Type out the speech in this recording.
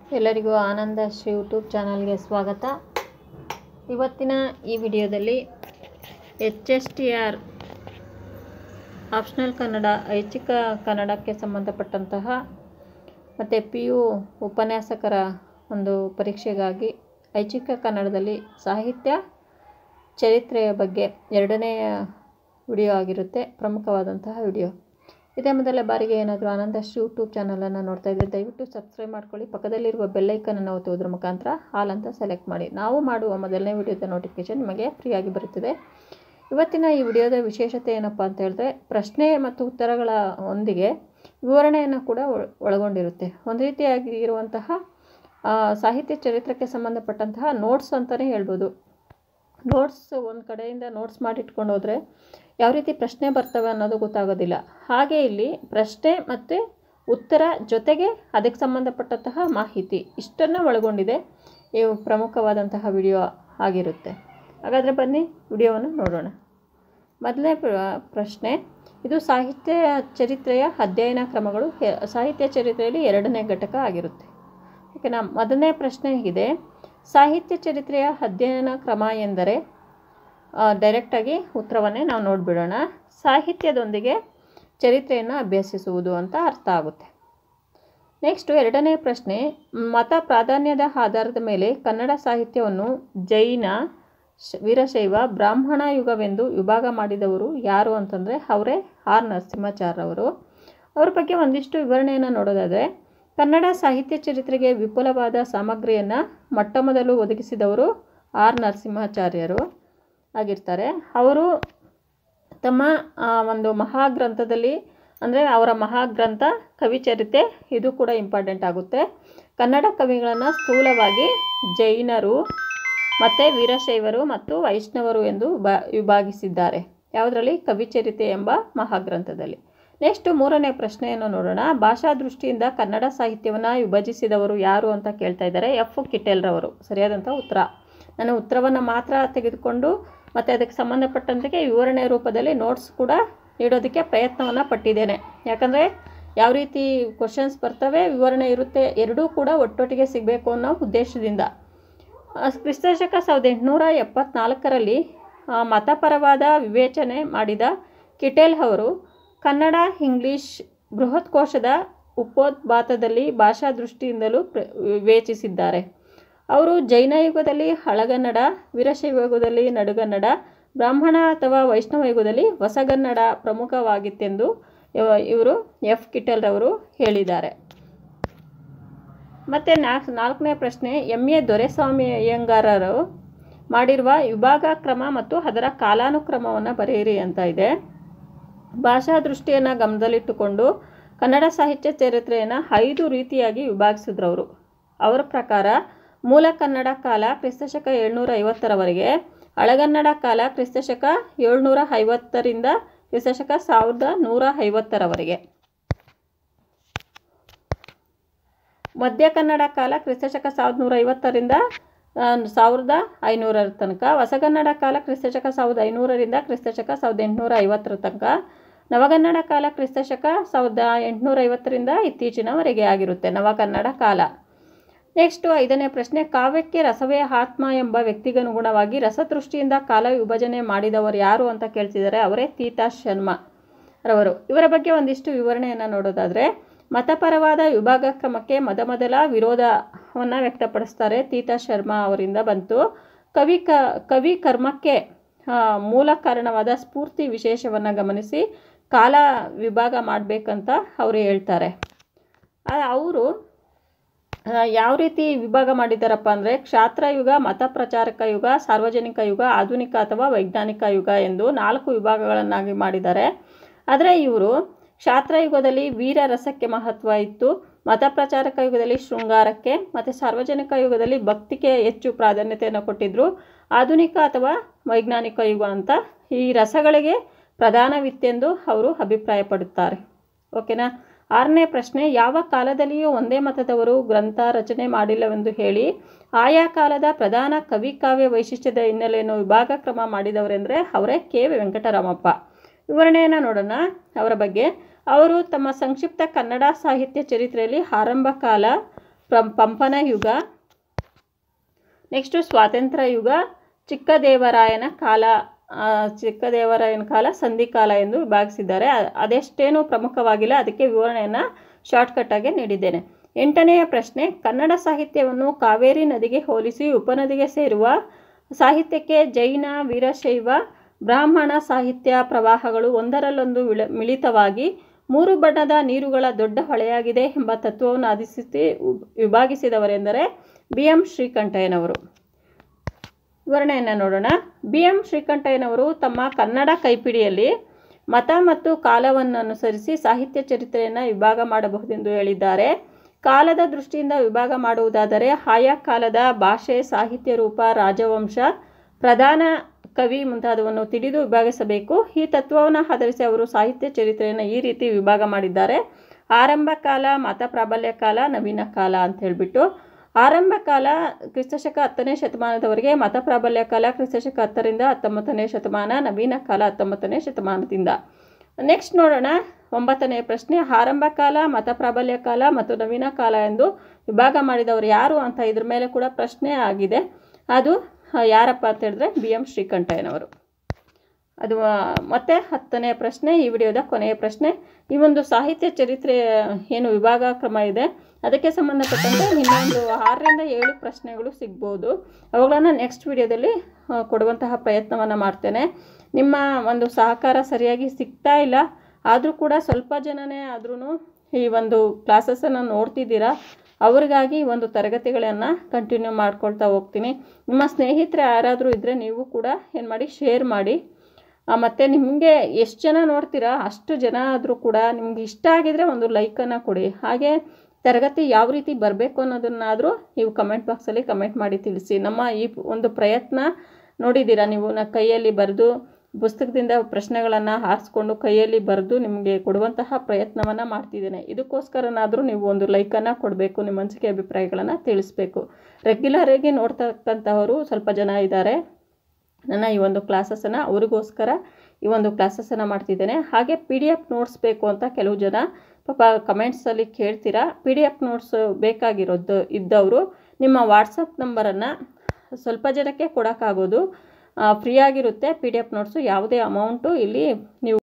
ಎಲ್ಲರಿಗೂ ಆನಂದ ಶ್ರೀ ಯೂಟ್ಯೂಬ್ ಚಾನಲ್ಗೆ ಸ್ವಾಗತ ಇವತ್ತಿನ ಈ ವಿಡಿಯೋದಲ್ಲಿ H S T R optional Kannada ಐಚ್ಛಿಕ ಕನ್ನಡಕ್ಕೆ ಸಂಬಂಧಪಟ್ಟಂತಹ ಮತ್ತು ಪಿ ಯು ಉಪನ್ಯಾಸಕರ ಒಂದು ಪರೀಕ್ಷೆಗಾಗಿ ಐಚ್ಛಿಕ ಕನ್ನಡದಲ್ಲಿ ಸಾಹಿತ್ಯ ಚರಿತ್ರೆಯ ಬಗ್ಗೆ ಎರಡನೆಯ ವಿಡಿಯೋ ಆಗಿರುತ್ತೆ ಪ್ರಮುಖವಾದಂತಹ ವಿಡಿಯೋ ಇದೇ ಮೊದಲ ಬಾರಿಗೆ ಏನಾದರೂ ಆನಂದ ಶ್ರೀ ಯೂಟ್ಯೂಬ್ ಚಾನಲನ್ನು ನೋಡ್ತಾ ಇದ್ದರೆ ದಯವಿಟ್ಟು ಸಬ್ಸ್ಕ್ರೈಬ್ ಮಾಡ್ಕೊಳ್ಳಿ ಪಕ್ಕದಲ್ಲಿರುವ ಬೆಲ್ಲೈಕನನ್ನು ಒತ್ತುವುದರ ಮುಖಾಂತರ ಹಾಲ್ ಅಂತ ಸೆಲೆಕ್ಟ್ ಮಾಡಿ ನಾವು ಮಾಡುವ ಮೊದಲನೇ ವಿಡಿಯೋದ ನೋಟಿಫಿಕೇಷನ್ ನಿಮಗೆ ಫ್ರೀಯಾಗಿ ಬರುತ್ತದೆ ಇವತ್ತಿನ ಈ ವಿಡಿಯೋದ ವಿಶೇಷತೆ ಏನಪ್ಪ ಅಂತ ಹೇಳಿದ್ರೆ ಪ್ರಶ್ನೆ ಮತ್ತು ಉತ್ತರಗಳ ಒಂದಿಗೆ ವಿವರಣೆಯನ್ನು ಕೂಡ ಒಳ- ಒಳಗೊಂಡಿರುತ್ತೆ ಒಂದು ರೀತಿಯಾಗಿ ಇರುವಂತಹ ಆ, ಸಾಹಿತ್ಯ ಚರಿತ್ರಕ್ಕೆ ಸಂಬಂಧಪಟ್ಟಂತಹ ನೋಟ್ಸ್ ಅಂತಲೇ ಹೇಳ್ಬೋದು ನೋಟ್ಸ್ ಒಂದು ಕಡೆಯಿಂದ ನೋಟ್ಸ್ ಮಾಡಿಟ್ಕೊಂಡು ಹೋದರೆ ಯಾವ ರೀತಿ ಪ್ರಶ್ನೆ ಬರ್ತವೆ ಅನ್ನೋದು ಗೊತ್ತಾಗೋದಿಲ್ಲ ಹಾಗೆ ಇಲ್ಲಿ ಪ್ರಶ್ನೆ ಮತ್ತು ಉತ್ತರ ಜೊತೆಗೆ ಅದಕ್ಕೆ ಸಂಬಂಧಪಟ್ಟಂತಹ ಮಾಹಿತಿ ಇಷ್ಟನ್ನು ಒಳಗೊಂಡಿದೆ ಇವು ಪ್ರಮುಖವಾದಂತಹ ವಿಡಿಯೋ ಆಗಿರುತ್ತೆ ಹಾಗಾದರೆ ಬನ್ನಿ ವಿಡಿಯೋವನ್ನು ನೋಡೋಣ ಮೊದಲನೇ ಪ್ರ- ಪ್ರಶ್ನೆ ಇದು ಸಾಹಿತ್ಯ ಚರಿತ್ರೆಯ ಅಧ್ಯಯನ ಕ್ರಮಗಳು ಹೆ- ಸಾಹಿತ್ಯ ಚರಿತ್ರೆಯಲ್ಲಿ ಎರಡನೇ ಘಟಕ ಆಗಿರುತ್ತೆ ಓಕೆನಾ ಮೊದಲನೇ ಪ್ರಶ್ನೆ ಇದೆ ಸಾಹಿತ್ಯ ಚರಿತ್ರೆಯ ಅಧ್ಯಯನ ಕ್ರಮ ಎಂದರೆ ಆ, ಡೈರೆಕ್ಟಾಗಿ ಉತ್ತರವನ್ನೇ ನಾವು ನೋಡಿಬಿಡೋಣ ಸಾಹಿತ್ಯದೊಂದಿಗೆ ಚರಿತ್ರೆಯನ್ನು ಅಭ್ಯಸಿಸುವುದು ಅಂತ ಅರ್ಥ ಆಗುತ್ತೆ ನೆಕ್ಸ್ಟು ಎರಡನೇ ಪ್ರಶ್ನೆ ಮತ ಪ್ರಾಧಾನ್ಯದ ಆಧಾರದ ಮೇಲೆ ಕನ್ನಡ ಸಾಹಿತ್ಯವನ್ನು ಜೈನ ಶ- ವೀರಶೈವ ಬ್ರಾಹ್ಮಣ ಯುಗವೆಂದು ವಿಭಾಗ ಮಾಡಿದವರು ಯಾರು ಅಂತಂದರೆ ಅವರೇ ಆರ್ ನರಸಿಂಹಾಚಾರ್ಯವರು ಅವ್ರ ಬಗ್ಗೆ ಒಂದಿಷ್ಟು ವಿವರಣೆಯನ್ನು ನೋಡೋದಾದರೆ ಕನ್ನಡ ಸಾಹಿತ್ಯ ಚರಿತ್ರೆಗೆ ವಿಪುಲವಾದ ಸಾಮಗ್ರಿಯನ್ನು ಮೊಟ್ಟಮೊದಲು ಒದಗಿಸಿದವರು ಆರ್ ನರಸಿಂಹಾಚಾರ್ಯರು ಆಗಿರ್ತಾರೆ ಅವರು ತಮ್ಮ ಆ, ಒಂದು ಮಹಾಗ್ರಂಥದಲ್ಲಿ ಅಂದರೆ ಅವರ ಮಹಾಗ್ರಂಥ ಕವಿಚರಿತೆ ಇದು ಕೂಡ ಇಂಪಾರ್ಟೆಂಟ್ ಆಗುತ್ತೆ ಕನ್ನಡ ಕವಿಗಳನ್ನು ಸ್ಥೂಲವಾಗಿ ಜೈನರು ಮತ್ತು ವೀರಶೈವರು ಮತ್ತು ವೈಷ್ಣವರು ಎಂದು ಬ ವಿಭಾಗಿಸಿದ್ದಾರೆ ಯಾವುದರಲ್ಲಿ ಕವಿಚರಿತೆ ಎಂಬ ಮಹಾಗ್ರಂಥದಲ್ಲಿ ನೆಕ್ಸ್ಟ್ ಮೂರನೇ ಪ್ರಶ್ನೆಯನ್ನು ನೋಡೋಣ ಭಾಷಾ ದೃಷ್ಟಿಯಿಂದ ಕನ್ನಡ ಸಾಹಿತ್ಯವನ್ನು ವಿಭಜಿಸಿದವರು ಯಾರು ಅಂತ ಕೇಳ್ತಾ ಇದ್ದಾರೆ ಎಫ್ ಕಿಟೆಲ್ರವರು ಸರಿಯಾದಂಥ ಉತ್ತರ ನಾನು ಉತ್ತರವನ್ನು ಮಾತ್ರ ತೆಗೆದುಕೊಂಡು ಮತ್ತು ಅದಕ್ಕೆ ಸಂಬಂಧಪಟ್ಟಂತೆ ವಿವರಣೆ ರೂಪದಲ್ಲಿ ನೋಟ್ಸ್ ಕೂಡ ನೀಡೋದಕ್ಕೆ ಪ್ರಯತ್ನವನ್ನು ಪಟ್ಟಿದ್ದೇನೆ ಯಾಕಂದರೆ ಯಾವ ರೀತಿ ಕ್ವಶನ್ಸ್ ಬರ್ತವೆ ವಿವರಣೆ ಇರುತ್ತೆ ಎರಡೂ ಕೂಡ ಒಟ್ಟೊಟ್ಟಿಗೆ ಸಿಗಬೇಕು ಅನ್ನೋ ಉದ್ದೇಶದಿಂದ ಆ, ಕ್ರಿಸ್ತಶಕ ಸಾವಿರದ ಎಂಟುನೂರ ಎಪ್ಪತ್ನಾಲ್ಕರಲ್ಲಿ ಆ, ಮತಪರವಾದ ವಿವೇಚನೆ ಮಾಡಿದ ಕಿಟೆಲ್ ಅವರು ಕನ್ನಡ ಇಂಗ್ಲಿಷ್ ಬೃಹತ್ಕೋಶದ ಉಪೋದ್ಘಾತದಲ್ಲಿ ಭಾಷಾ ದೃಷ್ಟಿಯಿಂದಲೂ ಪ್ರ ವಿವೇಚಿಸಿದ್ದಾರೆ ಅವರು ಜೈನ ಯುಗದಲ್ಲಿ ಹಳಗನ್ನಡ ವೀರಶೈವ ಯುಗದಲ್ಲಿ ನಡುಗನ್ನಡ ಬ್ರಾಹ್ಮಣ ಅಥವಾ ವೈಷ್ಣವ ಯುಗದಲ್ಲಿ ಹೊಸಗನ್ನಡ ಪ್ರಮುಖವಾಗಿತ್ತೆಂದು ಇವ- ಇವರು ಎಫ್ ಕಿಟಲ್ರವರು ಹೇಳಿದ್ದಾರೆ ಮತ್ತು ನಾಲ್ಕು ನಾಲ್ಕನೇ ಪ್ರಶ್ನೆ ಎಮ್ ಎ ದೊರೆಸ್ವಾಮಿ ಅಯ್ಯಂಗಾರರು ಮಾಡಿರುವ ವಿಭಾಗ ಕ್ರಮ ಮತ್ತು ಅದರ ಕಾಲಾನುಕ್ರಮವನ್ನು ಬರೆಯಿರಿ ಅಂತ ಇದೆ ಭಾಷಾ ದೃಷ್ಟಿಯನ್ನು ಗಮನದಲ್ಲಿಟ್ಟುಕೊಂಡು ಕನ್ನಡ ಸಾಹಿತ್ಯ ಚರಿತ್ರೆಯನ್ನು ಐದು ರೀತಿಯಾಗಿ ವಿಭಾಗಿಸಿದ್ರು ಅವರು ಅವರ ಪ್ರಕಾರ ಮೂಲ ಕನ್ನಡ ಕಾಲ ಕ್ರಿಸ್ತಶಕ ಏಳ್ನೂರ ಐವತ್ತರವರೆಗೆ ಹಳಗನ್ನಡ ಕಾಲ ಕ್ರಿಸ್ತಶಕ ಏಳ್ನೂರ ಐವತ್ತರಿಂದ ಕ್ರಿಸ್ತಶಕ ಸಾವಿರದ ನೂರ ಐವತ್ತರವರೆಗೆ ಮಧ್ಯ ಕನ್ನಡ ಕಾಲ ಕ್ರಿಸ್ತಶಕ ಸಾವಿರದ ನೂರ ಐವತ್ತರಿಂದ ಆ, ಸಾವಿರದ ಐನೂರರ ತನಕ ಹೊಸಗನ್ನಡ ಕಾಲ ಕ್ರಿಸ್ತಶಕ ಸಾವಿರದ ಐನೂರರಿಂದ ಕ್ರಿಸ್ತಶಕ ಸಾವಿರದ ಎಂಟುನೂರ ಐವತ್ತರ ತನಕ ನವಗನ್ನಡ ಕಾಲ ಕ್ರಿಸ್ತಶಕ ಸಾವಿರದ ಎಂಟುನೂರ ಐವತ್ತರಿಂದ ಇತ್ತೀಚಿನವರೆಗೆ ಆಗಿರುತ್ತೆ ನವಕನ್ನಡ ಕಾಲ ನೆಕ್ಸ್ಟು ಐದನೇ ಪ್ರಶ್ನೆ ಕಾವ್ಯಕ್ಕೆ ರಸವೇ ಆತ್ಮ ಎಂಬ ವ್ಯಕ್ತಿಗನುಗುಣವಾಗಿ ರಸದೃಷ್ಟಿಯಿಂದ ಕಾಲ ವಿಭಜನೆ ಮಾಡಿದವರು ಯಾರು ಅಂತ ಕೇಳ್ತಿದ್ದಾರೆ ಅವರೇ ತೀತಾ ಶರ್ಮಾ ರವರು ಇವರ ಬಗ್ಗೆ ಒಂದಿಷ್ಟು ವಿವರಣೆಯನ್ನು ನೋಡೋದಾದರೆ ಮತಪರವಾದ ವಿಭಾಗ ಕ್ರಮಕ್ಕೆ ಮೊದಮೊದಲ ವಿರೋಧವನ್ನು ವ್ಯಕ್ತಪಡಿಸ್ತಾರೆ ತೀತಾ ಶರ್ಮಾ ಅವರಿಂದ ಬಂತು ಕವಿ ಕ ಕವಿ ಕರ್ಮಕ್ಕೆ ಆ, ಮೂಲ ಕಾರಣವಾದ ಸ್ಫೂರ್ತಿ ವಿಶೇಷವನ್ನು ಗಮನಿಸಿ ಕಾಲ ವಿಭಾಗ ಮಾಡಬೇಕಂತ ಅವರು ಹೇಳ್ತಾರೆ ಅವರು ಆ, ಯಾವ ರೀತಿ ವಿಭಾಗ ಮಾಡಿದ್ದಾರಪ್ಪ ಅಂದರೆ ಕ್ಷಾತ್ರ ಯುಗ ಮತ ಪ್ರಚಾರಕ ಯುಗ ಸಾರ್ವಜನಿಕ ಯುಗ ಆಧುನಿಕ ಅಥವಾ ವೈಜ್ಞಾನಿಕ ಯುಗ ಎಂದು ನಾಲ್ಕು ವಿಭಾಗಗಳನ್ನಾಗಿ ಮಾಡಿದ್ದಾರೆ ಆದರೆ ಇವರು ಕ್ಷಾತ್ರ ಯುಗದಲ್ಲಿ ವೀರ ರಸಕ್ಕೆ ಮಹತ್ವ ಇತ್ತು ಮತ ಪ್ರಚಾರಕ ಯುಗದಲ್ಲಿ ಶೃಂಗಾರಕ್ಕೆ ಮತ್ತು ಸಾರ್ವಜನಿಕ ಯುಗದಲ್ಲಿ ಭಕ್ತಿಗೆ ಹೆಚ್ಚು ಪ್ರಾಧಾನ್ಯತೆಯನ್ನು ಕೊಟ್ಟಿದ್ದರು ಆಧುನಿಕ ಅಥವಾ ವೈಜ್ಞಾನಿಕ ಯುಗ ಅಂತ ಈ ರಸಗಳಿಗೆ ಪ್ರಧಾನವಿತ್ತೆಂದು ಅವರು ಅಭಿಪ್ರಾಯಪಡುತ್ತಾರೆ ಓಕೆನಾ ಆರನೇ ಪ್ರಶ್ನೆ ಯಾವ ಕಾಲದಲ್ಲಿಯೂ ಒಂದೇ ಮತದವರು ಗ್ರಂಥ ರಚನೆ ಮಾಡಿಲ್ಲವೆಂದು ಹೇಳಿ ಆಯಾ ಕಾಲದ ಪ್ರಧಾನ ಕವಿ ಕಾವ್ಯ ವೈಶಿಷ್ಟ್ಯದ ಹಿನ್ನೆಲೆಯನ್ನು ವಿಭಾಗ ಕ್ರಮ ಮಾಡಿದವರೆಂದರೆ ಅವರೇ ಕೆ ವೆಂಕಟರಾಮಪ್ಪ ವಿವರಣೆಯನ್ನು ನೋಡೋಣ ಅವರ ಬಗ್ಗೆ ಅವರು ತಮ್ಮ ಸಂಕ್ಷಿಪ್ತ ಕನ್ನಡ ಸಾಹಿತ್ಯ ಚರಿತ್ರೆಯಲ್ಲಿ ಆರಂಭ ಕಾಲ ಪ್ರಂ ಪಂಪನ ಯುಗ ನೆಕ್ಸ್ಟು ಸ್ವಾತಂತ್ರ್ಯ ಯುಗ ಚಿಕ್ಕದೇವರಾಯನ ಕಾಲ ಆ, ಚಿಕ್ಕದೇವರಾಯನ ಕಾಲ ಸಂಧಿಕಾಲ ಎಂದು ವಿಭಾಗಿಸಿದ್ದಾರೆ ಅ- ಅದೆಷ್ಟೇನು ಪ್ರಮುಖವಾಗಿಲ್ಲ ಅದಕ್ಕೆ ವಿವರಣೆಯನ್ನು ಶಾರ್ಟ್ಕಟ್ಟಾಗಿ ನೀಡಿದ್ದೇನೆ ಎಂಟನೆಯ ಪ್ರಶ್ನೆ ಕನ್ನಡ ಸಾಹಿತ್ಯವನ್ನು ಕಾವೇರಿ ನದಿಗೆ ಹೋಲಿಸಿ ಉಪನದಿಗೆ ಸೇರುವ ಸಾಹಿತ್ಯಕ್ಕೆ ಜೈನ ವೀರಶೈವ ಬ್ರಾಹ್ಮಣ ಸಾಹಿತ್ಯ ಪ್ರವಾಹಗಳು ಒಂದರಲ್ಲೊಂದು ವಿಳ ಮಿಳಿತವಾಗಿ ಮೂರು ಬಣ್ಣದ ನೀರುಗಳ ದೊಡ್ಡ ಹೊಳೆಯಾಗಿದೆ ಎಂಬ ತತ್ವವನ್ನು ಆಧರಿಸಿ ವಿಭಾಗಿಸಿದವರೆಂದರೆ ಬಿ ಎಂ ಶ್ರೀಕಂಠಯ್ಯನವರು ವಿವರಣೆಯನ್ನು ನೋಡೋಣ ಬಿ ಎಂ ಶ್ರೀಕಂಠಯ್ಯನವರು ತಮ್ಮ ಕನ್ನಡ ಕೈಪಿಡಿಯಲ್ಲಿ ಮತ ಮತ್ತು ಕಾಲವನ್ನು ಅನುಸರಿಸಿ ಸಾಹಿತ್ಯ ಚರಿತ್ರೆಯನ್ನು ವಿಭಾಗ ಮಾಡಬಹುದೆಂದು ಹೇಳಿದ್ದಾರೆ ಕಾಲದ ದೃಷ್ಟಿಯಿಂದ ವಿಭಾಗ ಮಾಡುವುದಾದರೆ ಆಯಾ ಕಾಲದ ಭಾಷೆ ಸಾಹಿತ್ಯ ರೂಪ ರಾಜವಂಶ ಪ್ರಧಾನ ಕವಿ ಮುಂತಾದವನ್ನು ತಿಳಿದು ವಿಭಾಗಿಸಬೇಕು ಈ ತತ್ವವನ್ನು ಆಧರಿಸಿ ಅವರು ಸಾಹಿತ್ಯ ಚರಿತ್ರೆಯನ್ನು ಈ ರೀತಿ ವಿಭಾಗ ಮಾಡಿದ್ದಾರೆ ಆರಂಭ ಕಾಲ ಮತ ಪ್ರಾಬಲ್ಯ ಕಾಲ ನವೀನ ಕಾಲ ಅಂತ ಹೇಳಿಬಿಟ್ಟು ಆರಂಭ ಕಾಲ ಕ್ರಿಸ್ತಶಕ ಹತ್ತನೇ ಶತಮಾನದವರೆಗೆ ಮತ ಪ್ರಾಬಲ್ಯ ಕಾಲ ಕ್ರಿಸ್ತಶಕ ಹತ್ತರಿಂದ ಹತ್ತೊಂಬತ್ತನೇ ಶತಮಾನ ನವೀನ ಕಾಲ ಹತ್ತೊಂಬತ್ತನೇ ಶತಮಾನದಿಂದ ನೆಕ್ಸ್ಟ್ ನೋಡೋಣ ಒಂಬತ್ತನೇ ಪ್ರಶ್ನೆ ಆರಂಭ ಕಾಲ ಮತ ಪ್ರಾಬಲ್ಯ ಕಾಲ ಮತ್ತು ನವೀನ ಕಾಲ ಎಂದು ವಿಭಾಗ ಮಾಡಿದವರು ಯಾರು ಅಂತ ಇದ್ರ ಮೇಲೆ ಕೂಡ ಪ್ರಶ್ನೆ ಆಗಿದೆ ಅದು ಆ, ಯಾರಪ್ಪ ಅಂತ ಹೇಳಿದ್ರೆ ಬಿ ಎಂ ಶ್ರೀಕಂಠಯ್ಯನವರು ಅದು ಆ, ಮತ್ತೆ ಹತ್ತನೇ ಪ್ರಶ್ನೆ ಈ ವಿಡಿಯೋದ ಕೊನೆಯ ಪ್ರಶ್ನೆ ಈ ಒಂದು ಸಾಹಿತ್ಯ ಚರಿತ್ರೆ ಏನು ವಿಭಾಗ ಕ್ರಮ ಇದೆ ಅದಕ್ಕೆ ಸಂಬಂಧಪಟ್ಟಂತೆ ಇನ್ನೊಂದು ಆರರಿಂದ ಏಳು ಪ್ರಶ್ನೆಗಳು ಸಿಗ್ಬೋದು ಅವುಗಳನ್ನು ನೆಕ್ಸ್ಟ್ ವಿಡಿಯೋದಲ್ಲಿ ಆ, ಕೊಡುವಂತಹ ಪ್ರಯತ್ನವನ್ನು ಮಾಡ್ತೇನೆ ನಿಮ್ಮ ಒಂದು ಸಹಕಾರ ಸರಿಯಾಗಿ ಸಿಗ್ತಾ ಇಲ್ಲ ಆದರೂ ಕೂಡ ಸ್ವಲ್ಪ ಜನನೇ ಆದ್ರೂ ಈ ಒಂದು ಕ್ಲಾಸಸನ್ನು ನೋಡ್ತಿದ್ದೀರಾ ಅವ್ರಿಗಾಗಿ ಈ ಒಂದು ತರಗತಿಗಳನ್ನು ಕಂಟಿನ್ಯೂ ಮಾಡ್ಕೊಳ್ತಾ ಹೋಗ್ತೀನಿ ನಿಮ್ಮ ಸ್ನೇಹಿತರು ಯಾರಾದರೂ ಇದ್ದರೆ ನೀವು ಕೂಡ ಏನು ಮಾಡಿ ಶೇರ್ ಮಾಡಿ ಮತ್ತು ನಿಮಗೆ ಎಷ್ಟು ಜನ ನೋಡ್ತೀರಾ ಅಷ್ಟು ಜನ ಆದರೂ ಕೂಡ ನಿಮ್ಗೆ ಇಷ್ಟ ಆಗಿದರೆ ಒಂದು ಲೈಕನ್ನು ಕೊಡಿ ಹಾಗೆ ತರಗತಿ ಯಾವ ರೀತಿ ಬರಬೇಕು ಅನ್ನೋದನ್ನಾದರೂ ನೀವು ಕಮೆಂಟ್ ಬಾಕ್ಸಲ್ಲಿ ಕಮೆಂಟ್ ಮಾಡಿ ತಿಳಿಸಿ ನಮ್ಮ ಈ ಒಂದು ಪ್ರಯತ್ನ ನೋಡಿದ್ದೀರಾ ನೀವು ನಾ ಕೈಯಲ್ಲಿ ಬರೆದು ಪುಸ್ತಕದಿಂದ ಪ್ರಶ್ನೆಗಳನ್ನು ಆರಿಸ್ಕೊಂಡು ಕೈಯಲ್ಲಿ ಬರೆದು ನಿಮಗೆ ಕೊಡುವಂತಹ ಪ್ರಯತ್ನವನ್ನು ಮಾಡ್ತಿದ್ದೇನೆ ಇದಕ್ಕೋಸ್ಕರನಾದರೂ ನೀವು ಒಂದು ಲೈಕನ್ನು ಕೊಡಬೇಕು ನಿಮ್ಮ ಅನಿಸಿಕೆ ಅಭಿಪ್ರಾಯಗಳನ್ನು ತಿಳಿಸ್ಬೇಕು ರೆಗ್ಯುಲರಾಗಿ ನೋಡ್ತಕ್ಕಂಥವರು ಸ್ವಲ್ಪ ಜನ ಇದ್ದಾರೆ ನನ್ನ ಈ ಒಂದು ಕ್ಲಾಸಸನ್ನು ಅವ್ರಿಗೋಸ್ಕರ ಈ ಒಂದು ಕ್ಲಾಸಸನ್ನು ಮಾಡ್ತಿದ್ದೇನೆ ಹಾಗೆ ಪಿ ಡಿ ಎಫ್ ನೋಟ್ಸ್ ಬೇಕು ಅಂತ ಕೆಲವು ಜನ ಪಾಪ ಕಮೆಂಟ್ಸಲ್ಲಿ ಕೇಳ್ತೀರಾ ಪಿ ಡಿ ಎಫ್ ನೋಟ್ಸ್ ಬೇಕಾಗಿರೋದು ಇದ್ದವರು ನಿಮ್ಮ ವಾಟ್ಸಪ್ ನಂಬರನ್ನು ಸ್ವಲ್ಪ ಜನಕ್ಕೆ ಕೊಡೋಕ್ಕಾಗೋದು ಫ್ರೀ ಆಗಿರುತ್ತೆ ಪಿ ಡಿ ಎಫ್ ನೋಟ್ಸು ಯಾವುದೇ ಅಮೌಂಟು ಇಲ್ಲಿ ನೀವು